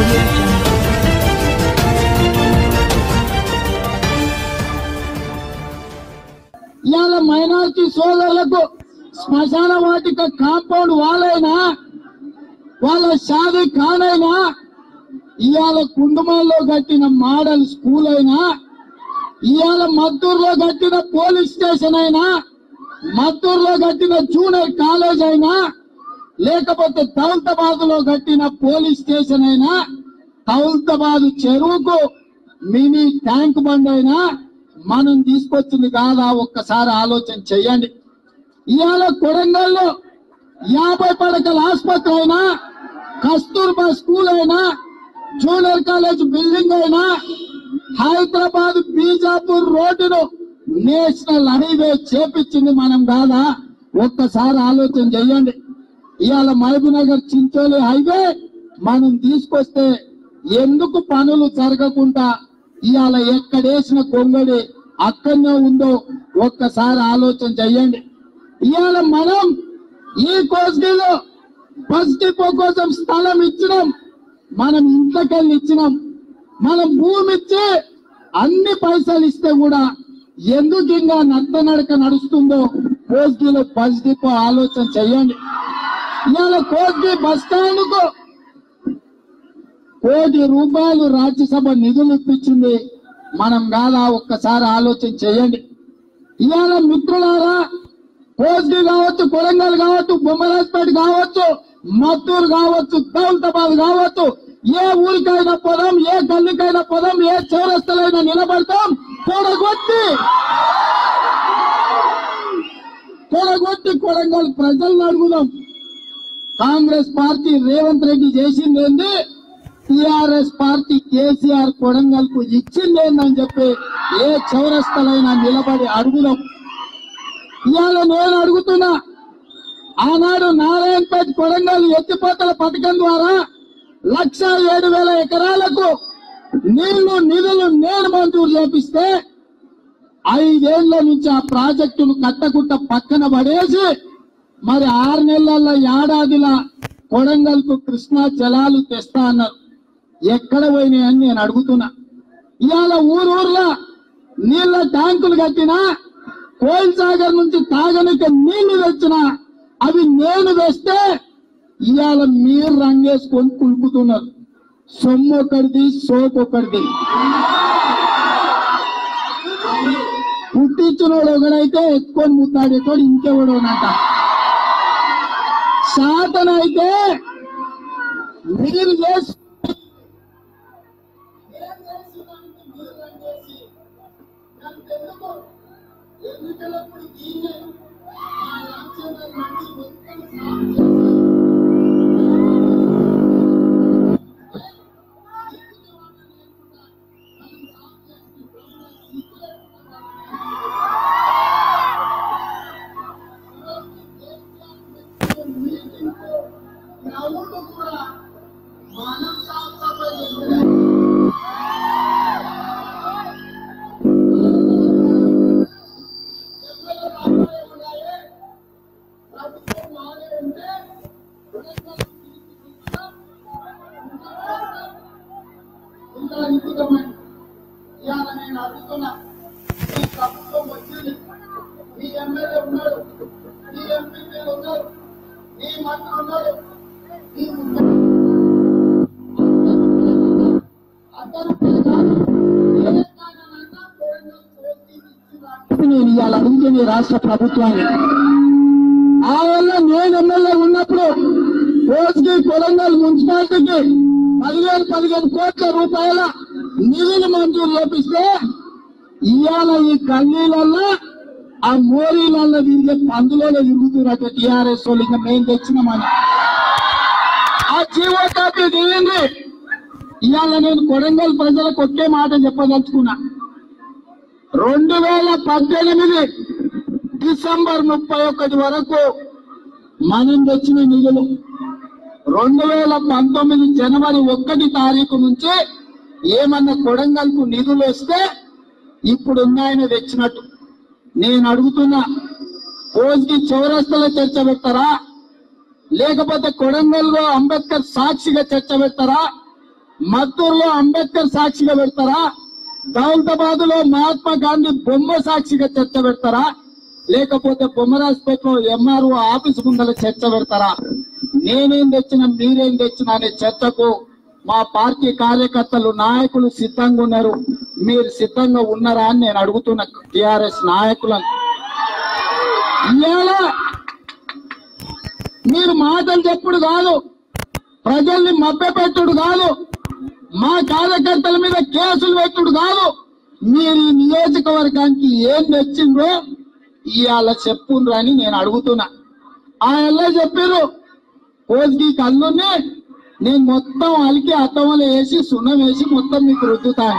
audio jungle. ఇవాళ minority సోదరులకు శ్మశాన వాటిక కాంపౌండ్ వాళ్ళైనా వాళ్ళ షాది కానైనా ఇవాళ కుండుమల్లో కట్టిన మోడల్ స్కూల్ అయినా ఇవాళ మద్దూరులో కట్టిన పోలీస్ స్టేషన్ అయినా మద్దూరులో కట్టిన జూనియర్ కాలేజ్ అయినా లేకపోతే దౌలతాబాద్ లో కట్టిన పోలీస్ స్టేషన్ అయినా దౌలతాబాద్ చెరువుకు మినీ ట్యాంక్ బండ్ అయినా మనం తీసుకొచ్చింది కాదా ఒక్కసారి ఆలోచన చెయ్యండి ఇవాళ కొడంగల్లో యాభై పడకల ఆసుపత్రి అయినా కస్తూర్బా స్కూల్ అయినా జూనియర్ కాలేజ్ బిల్డింగ్ అయినా హైదరాబాద్ బీజాపూర్ రోడ్డును నేషనల్ హైవే చేపించింది మనం కాదా ఒక్కసారి ఆలోచన చెయ్యండి ఇవాళ మహబూబ్నగర్ చించోలి హైవే మనం తీసుకొస్తే ఎందుకు పనులు జరగకుండా ఇవాళ ఎక్కడేసిన కొంగడి అక్కడనే ఉందో ఒక్కసారి ఆలోచన చెయ్యండి ఇవాళ మనం ఈ కోస్గిలో బస్ డిపో కోసం స్థలం ఇచ్చినాం మనం ఇంట్లోకెళ్ళి ఇచ్చినాం మనం భూమి ఇచ్చి అన్ని పైసలు ఇస్తే కూడా ఎందుకు ఇంకా నడక నడుస్తుందో కోస్గిలో బస్ డిపో ఆలోచన చెయ్యండి ఇవాళ కోస్గి బస్ స్టాండ్ కు కోటి రూపాయలు రాజ్యసభ నిధులు ఇప్పించింది మనం కాదా ఒక్కసారి ఆలోచన చేయండి ఇవాళ మిత్రులారా కోస్గి కావచ్చు కొడంగల్ కావచ్చు బొమ్మరాజ్పేట కావచ్చు మత్తూరు కావచ్చు దౌలతాబాద్ కావచ్చు ఏ ఊరికైనా పొదం ఏ గల్లికైనా పొదం ఏ చౌరస్తలైనా నిలబడతాం కూడగొట్టి కూడగొట్టి కొడంగల్ ప్రజలను అడుగుదాం కాంగ్రెస్ పార్టీ రేవంత్ రెడ్డి చేసింది ఏంది టిఆర్ఎస్ పార్టీ కేసీఆర్ కొడంగల్ కు ఇచ్చింది ఏందని చెప్పి ఏ చౌరస్తలైనా నిలబడి అడుగుదాం ఇవాళ నేను అడుగుతున్నా ఆనాడు నారాయణపేట కొడంగల్ ఎత్తిపోతల పథకం ద్వారా లక్ష ఏడు వేల ఎకరాలకు నీళ్లు నిధులు నేను మంజూరు చేపిస్తే ఐదేళ్ల నుంచి ఆ ప్రాజెక్టును కట్టకుట్ట పక్కన పడేసి మరి ఆరు నెలల ఏడాదిలా కొడంగల్కు కృష్ణా జలాలు తెస్తా అన్నారు ఎక్కడ పోయినాయని నేను అడుగుతున్నా ఇవాళ ఊరూర్లో నీళ్ల ట్యాంకులు కట్టినా కోయిల్ సాగర్ నుంచి తాగనిక నీళ్లు తెచ్చినా అవి నేను తెస్తే ఇవాళ మీరు రంగేసుకొని కులుపుతున్నారు సొమ్ము ఒకటిది సోపు ఒకటిది పుట్టించినోడు ఒకడైతే ఎత్తుకొని ముద్దాడేటోడు ఇంకెవడోనట శాతనైతే మీరు చేసి ఎన్నికలప్పుడు దీన్నే ఆ రామచంద్ర మంది మొత్తం గ్రౌండ్ కూడా మనం సాగుతామని ప్రభుత్వం మారే ఉంటే ఇంకా అద్భుతమైన ఇవాళ నేను అడుగుతున్నా ఈ ప్రభుత్వం వచ్చింది ఈ ఎమ్మెల్యే ఉన్నాడు ఈ ఎంపీలు ఉన్నారు ఈ మంత్రి ఉన్నాడు ఈ ముఖ్య- అందరూ కాదు. ఏ కారణమైనా కోరిన కోరిక ఇచ్చిన నేను ఇవాళ అడుగుతుంది రాష్ట్ర ప్రభుత్వాన్ని ఆ వల్ల నేను ఎమ్మెల్యే ఉన్నప్పుడు రోజుకి కొడంగల్ మున్సిపాలిటీకి పదివేలు పదిహేను కోట్ల రూపాయల నిధులు మంజూరు చేపిస్తే ఇవాళ ఈ కన్నీళ్ళల్లో ఆ మోరీలలో తిరిగే పందులలో తిరుగుతున్నట్టు టీఆర్ఎస్ వాళ్ళు ఇంకా మేము తెచ్చినామని ఆ జీవో కాపీ తీయండి ఇవాళ నేను కొడంగల్ ప్రజలకు ఒకే మాట చెప్పదలుచుకున్నా రెండు వేల పద్దెనిమిది డిసెంబర్ ముప్పై ఒకటి వరకు మనం తెచ్చిన నిధులు రెండు వేల పంతొమ్మిది జనవరి ఒకటి తారీఖు నుంచి ఏమన్నా కొడంగల్కు నిధులు వస్తే ఇప్పుడు ఉన్నాయని తెచ్చినట్టు నేను అడుగుతున్నా రోజుకి చౌరస్తలో చర్చ పెట్టారా లేకపోతే కొడంగల్లో అంబేద్కర్ సాక్షిగా చర్చ పెట్టారా మత్తూరులో అంబేద్కర్ సాక్షిగా పెడతారా దౌలతాబాద్ లో మహాత్మా గాంధీ బొమ్మ సాక్షిగా చర్చ పెడతారా లేకపోతే బొమ్మరాజ్పేటలో ఎంఆర్ఓ ఆఫీస్ ముందర చర్చ పెడతారా నేనేం తెచ్చినా మీరేం తెచ్చినా అనే చర్చకు మా పార్టీ కార్యకర్తలు నాయకులు సిద్ధంగా ఉన్నారు మీరు సిద్ధంగా ఉన్నారా అని నేను అడుగుతున్న టిఆర్ఎస్ నాయకులను ఇవాళ మీరు మాటలు చెప్పుడు కాదు ప్రజల్ని మభ్యపెట్టుడు కాదు మా కార్యకర్తల మీద కేసులు పెట్టుడు కాదు మీరు ఈ నియోజకవర్గానికి ఏం తెచ్చిండ్రో ఇవాళ చెప్పుండ్రు అని నేను అడుగుతున్నా ఆయన చెప్పారు కోజ్కి కళ్ళుని నేను మొత్తం అలికి అత్తమలు వేసి సున్నం వేసి మొత్తం మీకు రుద్దుతాను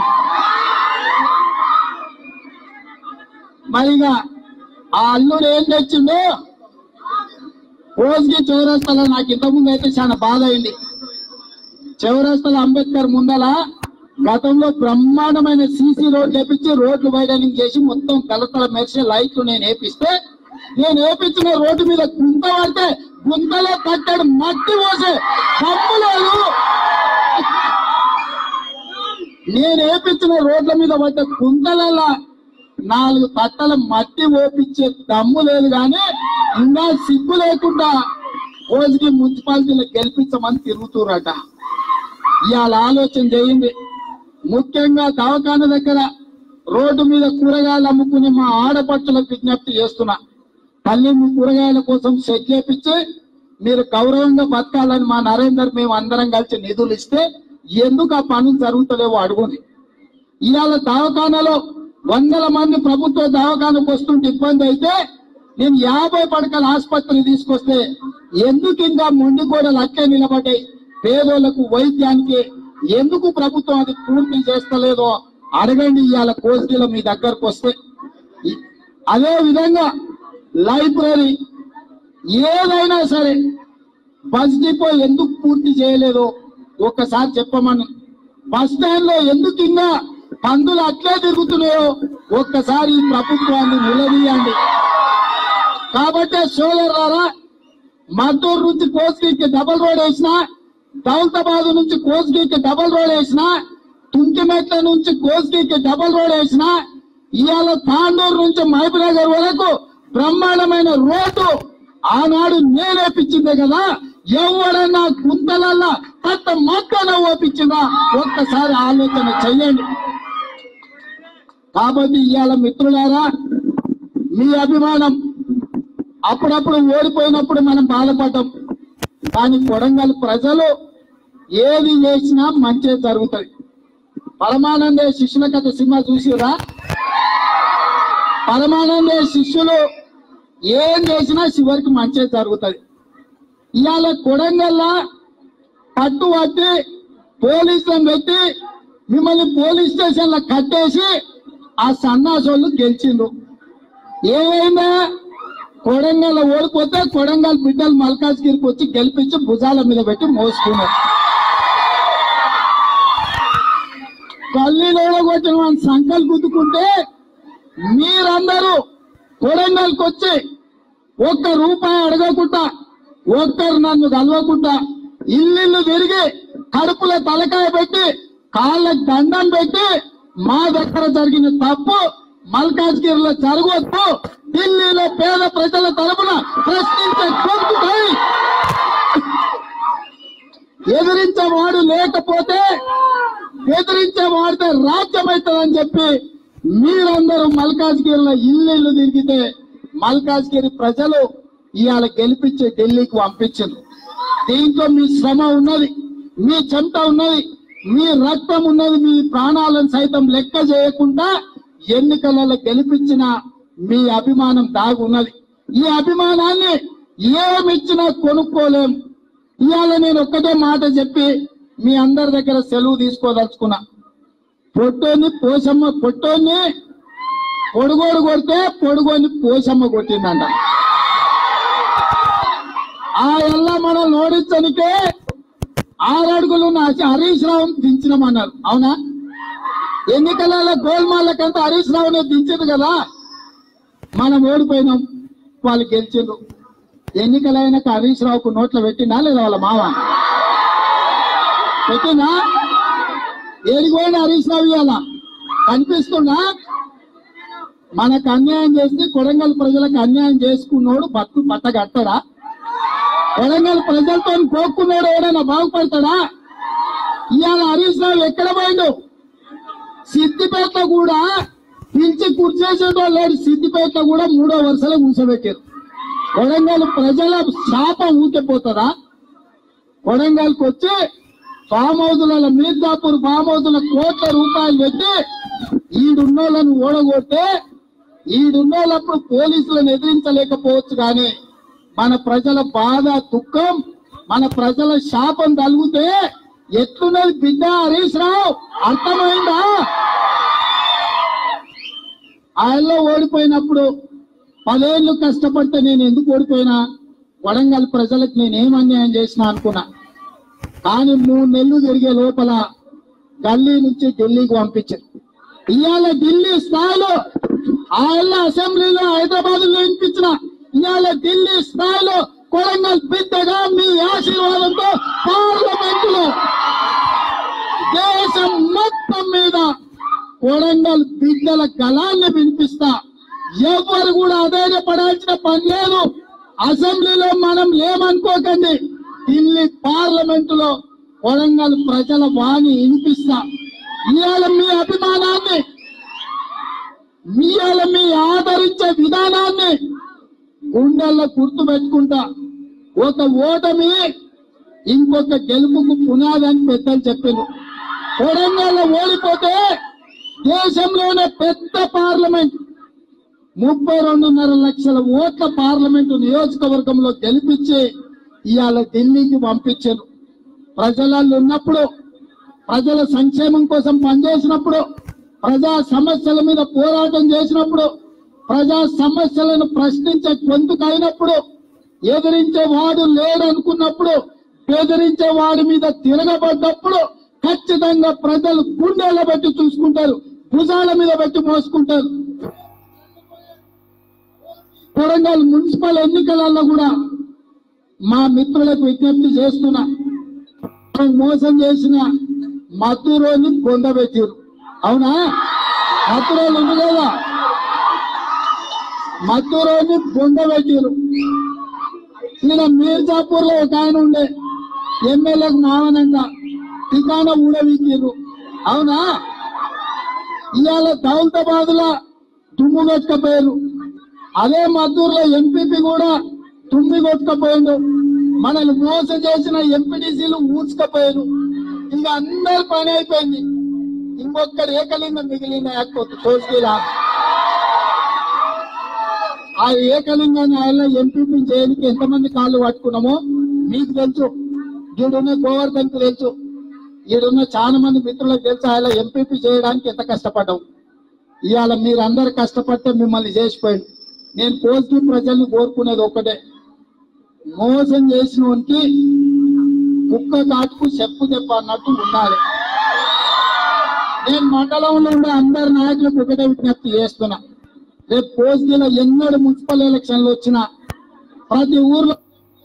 మరిగా ఆ అల్లుడు ఏం తెచ్చిండో కోజ్కి చౌరస్తాలో నాకు ఇంతకుముందు అయితే చాలా బాధ అయింది చౌరస్తాలో అంబేద్కర్ ముందల గతంలో బ్రహ్మాండమైన సీసీ రోడ్లు వేపించి రోడ్లు వైడనింగ్ చేసి మొత్తం కలతల మెరిసే లైట్లు నేను వేపిస్తే నేను వేపించిన రోడ్డు మీద గుంత పడితే గుంతలో కట్టాడు మట్టి పోసే తప్పు లేదు నేను వేపించిన రోడ్ల మీద పడ్డ గుంతలలో నాలుగు తట్టల మట్టి ఓపించే దమ్ము లేదు కానీ ఇంకా సిగ్గు లేకుండా రోజుకి మున్సిపాలిటీలో గెలిపించమని తిరుగుతురట ఇవాళ ఆలోచన చేయండి ముఖ్యంగా దవాఖాన దగ్గర రోడ్డు మీద కూరగాయలు అమ్ముకుని మా ఆడపడుచులకు విజ్ఞప్తి చేస్తున్నా తల్లి మీ కూరగాయల కోసం సెట్ చేపించి మీరు గౌరవంగా బతకాలని మా నరేందర్ మేము అందరం కలిసి నిధులు ఇస్తే ఎందుకు ఆ పనులు జరుగుతలేవో అడుగుని ఇవాళ దవాఖానలో వందల మంది ప్రభుత్వ దవాఖానకు వస్తుంటే ఇబ్బంది అయితే నేను యాభై పడకల ఆసుపత్రి తీసుకొస్తే ఎందుకు ఇంకా మొండి గోడలు అట్లే నిలబడ్డాయి పేదోళ్లకు వైద్యానికి ఎందుకు ప్రభుత్వం అది పూర్తి చేస్తలేదో అడగండి ఇవాళ కోర్సులో మీ దగ్గరకు వస్తే ఈ- అదే విధంగా లైబ్రరీ ఏదైనా సరే బస్ డిపో ఎందుకు పూర్తి చేయలేదో ఒక్కసారి చెప్పమను బస్ స్టాండ్ లో ఎందుకు ఇంకా పందులు అట్లే తిరుగుతున్నాయో ఒక్కసారి ఈ ప్రభుత్వాన్ని నిలదీయండి కాబట్టి సోదరులారా మద్దూరు నుంచి కోస్గికి డబల్ రోడ్ వేసిన దౌలతాబాద్ నుంచి కోస్గికి డబల్ రోడ్ వేసిన తుంకిమెట్ల నుంచి కోస్గికి డబల్ రోడ్ వేసిన ఇవాళ తాండూరు నుంచి మహబూబ్నగర్ వరకు బ్రహ్మాండమైన రోడ్డు ఆనాడు నేనేపించిందే కదా ఎవడన్నా గుంతలల్లా కొత్త మొక్కన ఓపించిందా ఒక్కసారి ఆలోచన చెయ్యండి కాబట్టి ఇవాళ మిత్రులారా మీ అభిమానం అప్పుడప్పుడు ఓడిపోయినప్పుడు మనం బాధపడ్డాం కానీ కొడంగల్ ప్రజలు ఏది చేసినా మంచి జరుగుతుంది పరమానందే శిష్యుల కథ సినిమా చూసిరా పరమానందే శిష్యులు ఏం చేసినా చివరికి మంచి జరుగుతుంది ఇవాళ కొడంగల్లా పట్టు పట్టి పోలీసులను పెట్టి మిమ్మల్ని పోలీస్ స్టేషన్ లో కట్టేసి ఆ సన్నాసోళ్ళు గెలిచిండ్రు ఏమైందా కొడంగల్ ఓడిపోతే కొడంగల్ బిడ్డలు మల్కాజ్గిరికి వచ్చి గెలిపించి భుజాల మీద పెట్టి మోసుకున్నారు గల్లీలో కొట్టిన వాళ్ళని సంకల్ గుద్దుకుంటే మీరందరూ కొడంగల్కి వచ్చి ఒక్క రూపాయి అడగకుండా ఒక్కరు నన్ను కలవకుండా ఇల్లు తిరిగి కడుపులో తలకాయ పెట్టి కాళ్ళకి దండం పెట్టి మా దగ్గర జరిగిన తప్పు మల్కాజ్గిరిలో జరగొద్దు ఢిల్లీలో పేద ప్రజల తరపున ప్రశ్నించే గొంతుకై ఎదిరించేవాడు లేకపోతే ఎదిరించేవాడితే రాజ్యం అవుతుందని చెప్పి మీరందరూ మల్కాజ్గిరిలో ఇల్లు ఇల్లు తిరిగితే మల్కాజ్గిరి ప్రజలు ఇవాళ గెలిపించి ఢిల్లీకి పంపించారు దీంట్లో మీ శ్రమ ఉన్నది మీ చెమట ఉన్నది మీ రక్తం ఉన్నది మీ ప్రాణాలను సైతం లెక్క చేయకుండా ఎన్నికలలో గెలిపించిన మీ అభిమానం దాగి ఉన్నది ఈ అభిమానాన్ని ఏమిచ్చినా కొనుక్కోలేం ఇవాళ నేను ఒక్కటే మాట చెప్పి మీ అందరి దగ్గర సెలవు తీసుకోదలుచుకున్నా పొట్టోని పోసమ్మ పొట్టోని పొడుగోడు కొడితే పొడుగోని పోసమ్మ కొట్టిందంట ఆ ఎల్ల మనం ఓడించనికే ఆరడుగులు ఉన్న హరీష్ రావును దించినామన్నారు అవునా ఎన్నికలలో గోల్మాలకంతా హరీష్ రావునే దించింది కదా మనం ఓడిపోయినాం వాళ్ళు గెలిచిండ్రు ఎన్నికలైనాక హరీష్ రావుకు నోట్లో పెట్టినా లేదా వాళ్ళ మావ పెట్టినా ఏడిపోయిన హరీష్ రావు ఇవాళ కనిపిస్తుందా మనకు అన్యాయం చేస్తే కొడంగల్ ప్రజలకు అన్యాయం చేసుకున్నోడు బతు బట్టగట్టడా కొడంగల్ ప్రజలతో కోక్కున్నాడు ఎవడైనా బాగుపడతాడా ఇవాళ హరీష్ రావు ఎక్కడ పోయిండు సిద్దిపేట కూడా పిలిచి కూర్చేసేటో లేడు సిద్దిపేట కూడా మూడో వరుసలో కూర్చోబెట్టారు కొడంగల్ ప్రజల శాప ఊకిపోతుందా కొడంగల్కి వచ్చి ఫామ్ హౌజుల మీర్జాపూర్ ఫామ్ హౌజుల కోట్ల రూపాయలు పెట్టి ఈడున్నోళ్ళను ఓడగొట్టే ఈడున్నోళ్ళప్పుడు పోలీసులను ఎదిరించలేకపోవచ్చు కానీ మన ప్రజల బాధ దుఃఖం మన ప్రజల శాపం తలిగితే ఎట్లున్నది బిడ్డ హరీష్ రావు అర్థమైందా ఆయనలో ఓడిపోయినప్పుడు పదేళ్లు కష్టపడితే నేను ఎందుకు ఓడిపోయినా వడంగల్ ప్రజలకు నేను ఏం అన్యాయం చేసినా అనుకున్నా కానీ మూడు నెలలు జరిగే లోపల గల్లీ నుంచి ఢిల్లీకి పంపించారు ఇవాళ ఢిల్లీ స్థాయిలో ఆయన అసెంబ్లీలో హైదరాబాద్ లో వినిపించిన ఇవాళ ఢిల్లీ స్థాయిలో కొడంగల్ బిడ్డగా మీ ఆశీర్వాదంతో పార్లమెంట్ లో దేశం మొత్తం మీద కొడంగల్ బిడ్డల గలాన్ని వినిపిస్తా ఎవరు కూడా అధైర్యపడాల్సిన పని లేదు అసెంబ్లీలో మనం లేమనుకోకండి ఢిల్లీ పార్లమెంట్ లో కొడంగల్ ప్రజల వాణి వినిపిస్తా ఇవాళ మీ అభిమానాన్ని ఇవాళ మీ ఆదరించే విధానాన్ని గుండెల్లో గుర్తు పెట్టుకుంటా ఒక ఓటమి ఇంకొక గెలుపుకు పునాది అని పెద్దలు చెప్పారు కొడంగల్లో ఓడిపోతే దేశంలోనే పెద్ద పార్లమెంట్ ముప్పై రెండున్నర లక్షల ఓట్ల పార్లమెంటు నియోజకవర్గంలో గెలిపించి ఇవాళ ఢిల్లీకి పంపించారు ప్రజలలో ఉన్నప్పుడు ప్రజల సంక్షేమం కోసం పనిచేసినప్పుడు ప్రజా సమస్యల మీద పోరాటం చేసినప్పుడు ప్రజా సమస్యలను ప్రశ్నించే గొంతుకైనప్పుడు ఎదిరించే వాడు లేడనుకున్నప్పుడు బెదిరించే వాడి మీద తిరగబడ్డప్పుడు ఖచ్చితంగా ప్రజలు గుండెల పెట్టి చూసుకుంటారు భుజాల మీద పెట్టి మోసుకుంటారు కొడంగల్ మున్సిపల్ ఎన్నికలలో కూడా మా మిత్రులకు విజ్ఞప్తి చేస్తున్నా మోసం చేసిన మధురోని పొందబెట్టారు అవునా మధురోలు ఉంది కదా మధురోని పొందబెట్టారు ఈయన మీర్జాపూర్ లో ఒక ఆయన ఉండే ఎమ్మెల్యేకు మావనంగా టికానా ఊడవించారు అవునా ఇవాళ దౌలతాబాద్ లో దుమ్ము కొట్టుకపోయారు అదే మద్దూరులో ఎంపీపీ కూడా తుమ్మి కొట్టుకపోయిండు మనల్ని మోసం చేసిన ఎంపీటీసీలు ఊడ్చుకపోయారు ఇంకా అందరి పని అయిపోయింది ఇంకొకరు ఏకలింగం మిగిలిన లేకపోతే తోసుకెళ్ళా ఆ ఏకలింగాన్ని ఆయన ఎంపీపీ చేయడానికి ఎంతమంది కాళ్ళు పట్టుకున్నామో మీకు తెలుసు ఈడున్న గోవర్ధన్ కు తెలుసు ఈడున్న చాలా మంది మిత్రులకు తెలుసు ఆయన ఎంపీపీ చేయడానికి ఎంత కష్టపడ్డాం ఇవాళ మీరందరు కష్టపడితే మిమ్మల్ని చేసిపోయింది నేను పోస్ట్ ప్రజల్ని కోరుకునేది ఒక్కటే మోసం చేసిన వానికి కుక్క కాటుకు చెప్పు దెబ్బ అన్నట్టు ఉండాలి నేను మండలంలో ఉండే అందరి నాయకులకు ఒకటే విజ్ఞప్తి చేస్తున్నా రేపు పోస్టులో ఎన్నడు మున్సిపల్ ఎలక్షన్లు వచ్చినా ప్రతి ఊర్లో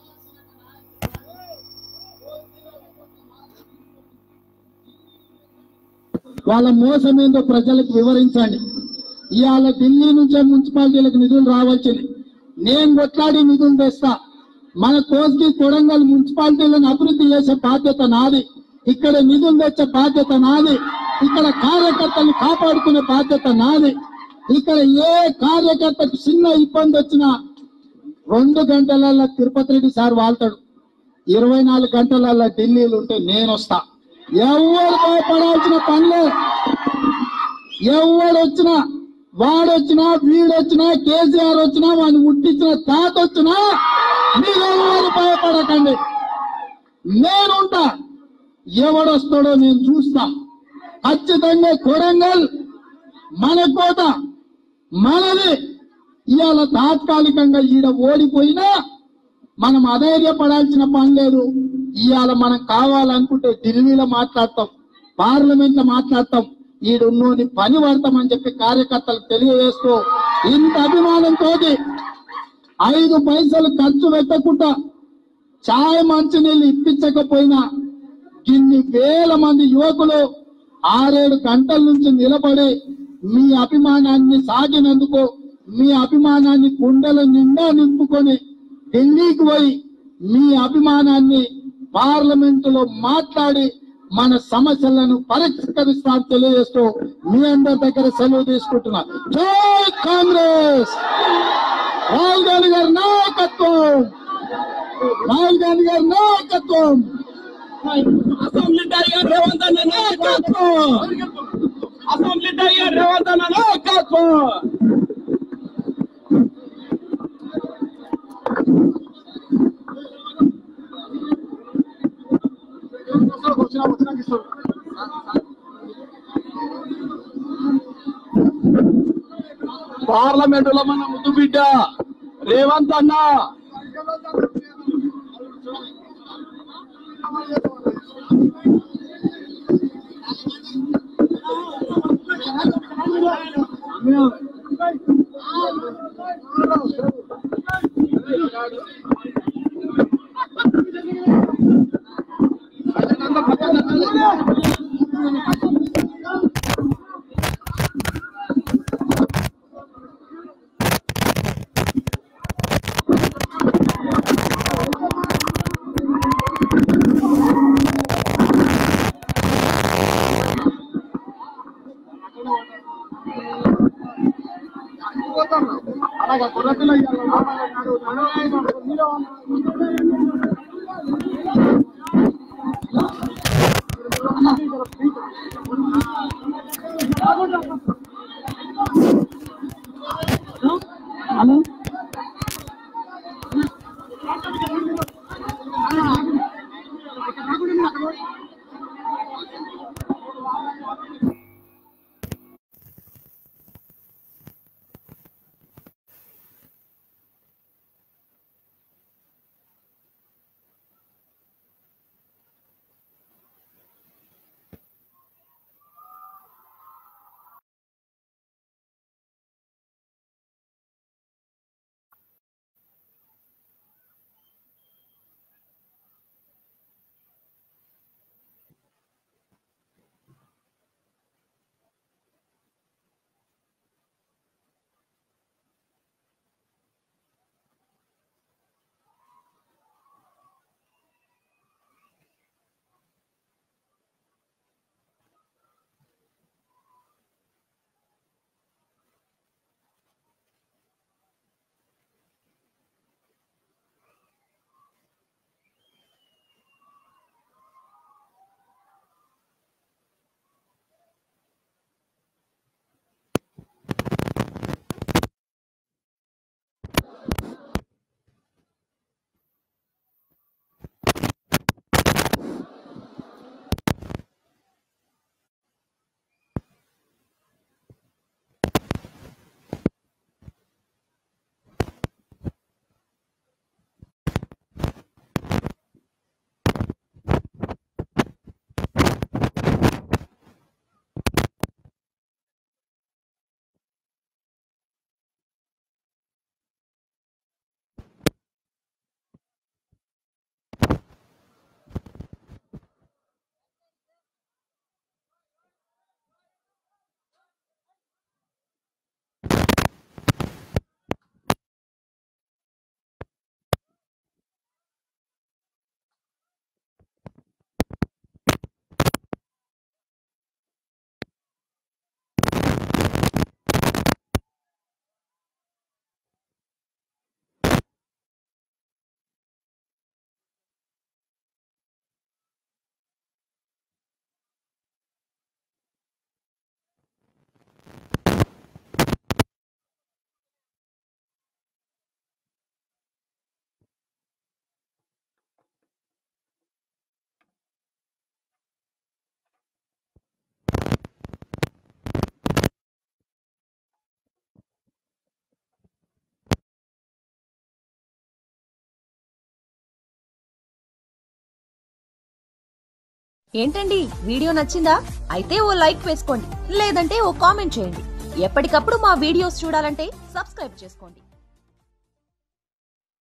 వాళ్ళ మోసం ఏందో ప్రజలకు వివరించండి ఇవాళ ఢిల్లీ నుంచే మున్సిపాలిటీలకు నిధులు రావాల్సింది నేను కొట్లాడి నిధులు తెస్తా మన కోస్కి కొడంగల్ మున్సిపాలిటీలను అభివృద్ధి చేసే బాధ్యత నాది ఇక్కడ నిధులు తెచ్చే బాధ్యత నాది ఇక్కడ కార్యకర్తలను కాపాడుకునే బాధ్యత నాది ఇక్కడ ఏ కార్యకర్తకు చిన్న ఇబ్బంది వచ్చినా రెండు గంటలలో తిరుపతి రెడ్డి సార్ వాళ్తాడు ఇరవై నాలుగు గంటలలో ఢిల్లీలో ఉంటే నేను వస్తా ఎవరు భయపడాల్సిన పనిలే ఎవడు వచ్చినా వాడొచ్చినా వీడొచ్చినా కేసీఆర్ వచ్చినా వాడిని ముట్టించిన తాత వచ్చినా మీరెవరు భయపడకండి నేనుంటా ఎవడొస్తాడో నేను చూస్తా ఖచ్చితంగా కొడంగల్ మన కోట మనది ఇవాళ తాత్కాలికంగా ఈడ ఓడిపోయినా మనం అధైర్యపడాల్సిన పని లేదు ఇవాళ మనం కావాలనుకుంటే ఢిల్లీలో మాట్లాడతాం పార్లమెంట్ లో మాట్లాడతాం ఈడున్నోని పని పడతామని చెప్పి కార్యకర్తలకు తెలియజేస్తూ ఇంత అభిమానంతో ఐదు పైసలు ఖర్చు పెట్టకుండా ఛాయ్ మంచినీళ్ళు ఇప్పించకపోయినా ఇన్ని వేల మంది యువకులు ఆరేడు గంటల నుంచి నిలబడి మీ అభిమానాన్ని సాగినందుకు మీ అభిమానాన్ని గుండెల నిండా నింపుకొని ఢిల్లీకి పోయి మీ అభిమానాన్ని పార్లమెంటులో మాట్లాడి మన సమస్యలను పరిష్కరిస్తామని తెలియజేస్తూ మీ అందరి దగ్గర సెలవు తీసుకుంటున్నా జై కాంగ్రెస్ రాహుల్ గాంధీ గారి నాయకత్వం రాహుల్ గాంధీ గారి నాయకత్వం అసెంబ్లీ టైగర్ రేవంత్ అన్న నాయకత్వం అసెంబ్లీ టైగర్ రేవంత్ అన్న నాయకత్వం పార్లమెంటులో మన ముద్దు బిడ్డ రేవంత్ అన్న ఏంటండి వీడియో నచ్చిందా అయితే ఓ లైక్ వేసుకోండి లేదంటే ఓ కామెంట్ చేయండి ఎప్పటికప్పుడు మా వీడియోస్ చూడాలంటే సబ్స్క్రైబ్ చేసుకోండి